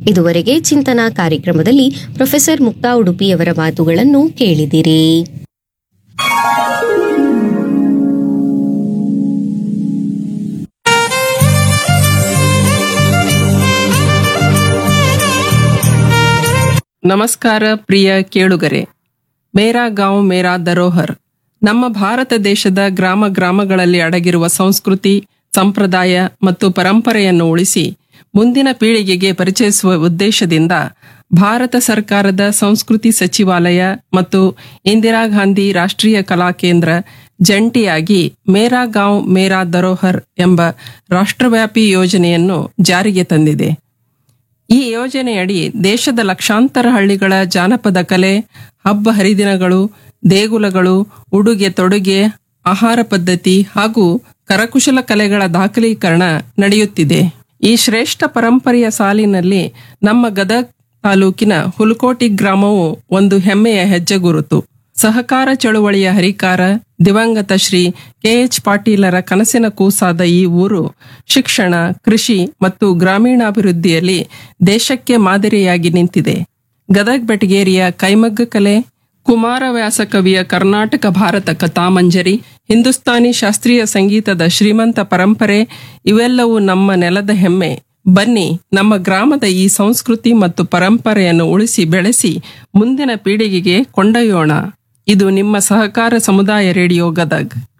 ಇದುವರೆಗೆ ಚಿಂತನಾ ಕಾರ್ಯಕ್ರಮದಲ್ಲಿ ಪ್ರೊಫೆಸರ್ ಮುಕ್ತಾ ಉಡುಪಿಯವರ ಮಾತುಗಳನ್ನು ಕೇಳಿದಿರಿ ನಮಸ್ಕಾರ ಪ್ರಿಯ ಕೇಳುಗರೆ ಮೇರಾ ಗಾಂವ್ ಮೇರಾ ದರೋಹರ್ ನಮ್ಮ ಭಾರತ ದೇಶದ ಗ್ರಾಮ ಗ್ರಾಮಗಳಲ್ಲಿ ಅಡಗಿರುವ ಸಂಸ್ಕೃತಿ ಸಂಪ್ರದಾಯ ಮತ್ತು ಪರಂಪರೆಯನ್ನು ಉಳಿಸಿ ಮುಂದಿನ ಪೀಳಿಗೆಗೆ ಪರಿಚಯಿಸುವ ಉದ್ದೇಶದಿಂದ ಭಾರತ ಸರ್ಕಾರದ ಸಂಸ್ಕೃತಿ ಸಚಿವಾಲಯ ಮತ್ತು ಇಂದಿರಾ ಗಾಂಧಿ ರಾಷ್ಟ್ರೀಯ ಕಲಾ ಕೇಂದ್ರ ಜಂಟಿಯಾಗಿ ಮೇರಾ ಗಾಂವ್ ಮೇರಾ ದರೋಹರ್ ಎಂಬ ರಾಷ್ಟ್ರವ್ಯಾಪಿ ಯೋಜನೆಯನ್ನು ಜಾರಿಗೆ ತಂದಿದೆ ಈ ಯೋಜನೆಯಡಿ ದೇಶದ ಲಕ್ಷಾಂತರ ಹಳ್ಳಿಗಳ ಜಾನಪದ ಕಲೆ ಹಬ್ಬ ಹರಿದಿನಗಳು ದೇಗುಲಗಳು ಉಡುಗೆ ತೊಡುಗೆ ಆಹಾರ ಪದ್ಧತಿ ಹಾಗೂ ಕರಕುಶಲ ಕಲೆಗಳ ದಾಖಲೀಕರಣ ನಡೆಯುತ್ತಿದೆ ಈ ಶ್ರೇಷ್ಠ ಪರಂಪರೆಯ ಸಾಲಿನಲ್ಲಿ ನಮ್ಮ ಗದಗ್ ತಾಲೂಕಿನ ಹುಲಕೋಟಿ ಗ್ರಾಮವು ಒಂದು ಹೆಮ್ಮೆಯ ಹೆಜ್ಜೆಗುರುತು ಸಹಕಾರ ಚಳುವಳಿಯ ಹರಿಕಾರ ದಿವಂಗತ ಶ್ರೀ ಕೆಎಚ್ ಪಾಟೀಲರ ಕನಸಿನ ಕೂಸಾದ ಈ ಊರು ಶಿಕ್ಷಣ ಕೃಷಿ ಮತ್ತು ಗ್ರಾಮೀಣಾಭಿವೃದ್ಧಿಯಲ್ಲಿ ದೇಶಕ್ಕೆ ಮಾದರಿಯಾಗಿ ನಿಂತಿದೆ ಗದಗ್ ಬೆಟಗೇರಿಯ ಕೈಮಗ್ಗ ಕಲೆ ಕುಮಾರವ್ಯಾಸ ಕವಿಯ ಕರ್ನಾಟಕ ಭಾರತ ಕಥಾಮಂಜರಿ ಹಿಂದೂಸ್ತಾನಿ ಶಾಸ್ತ್ರೀಯ ಸಂಗೀತದ ಶ್ರೀಮಂತ ಪರಂಪರೆ ಇವೆಲ್ಲವೂ ನಮ್ಮ ನೆಲದ ಹೆಮ್ಮೆ ಬನ್ನಿ ನಮ್ಮ ಗ್ರಾಮದ ಈ ಸಂಸ್ಕೃತಿ ಮತ್ತು ಪರಂಪರೆಯನ್ನು ಉಳಿಸಿ ಬೆಳೆಸಿ ಮುಂದಿನ ಪೀಳಿಗೆಗೆ ಕೊಂಡೊಯ್ಯೋಣ ಇದು ನಿಮ್ಮ ಸಹಕಾರ ಸಮುದಾಯ ರೇಡಿಯೋ ಗದಗ್